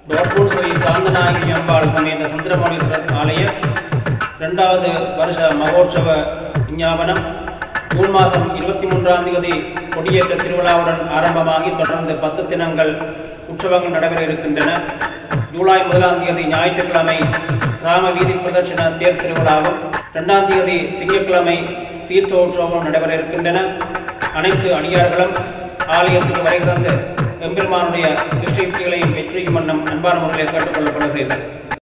டோட்பூர் ஸ்ரீ சாந்தநாயகி அம்பாள் சமேத சந்திரமௌலீஸ்வரர் ஆலய இரண்டாவது வருஷ மகோற்சவ விஞ்ஞாபனம் ஜூன் மாதம் இருபத்தி மூன்றாம் தேதி கொடியேற்ற திருவிழாவுடன் ஆரம்பமாகி தொடர்ந்து பத்து தினங்கள் உற்சவங்கள் நடைபெற இருக்கின்றன ஜூலை முதலாம் தேதி ஞாயிற்றுக்கிழமை கிராம வீதி பிரதட்சண தேர் திருவிழாவும் இரண்டாம் தேதி திங்கட்கிழமை தீர்த்தோற்சவம் நடைபெற இருக்கின்றன அனைத்து அடியார்களும் ஆலயத்துக்கு வருகை தந்து எம்பெருமானுடைய திருஷ்டிகளையும் வெற்றியும் வண்ணம் அன்பான முறையில் கேட்டுக்கொள்ளப்படுகிறீர்கள்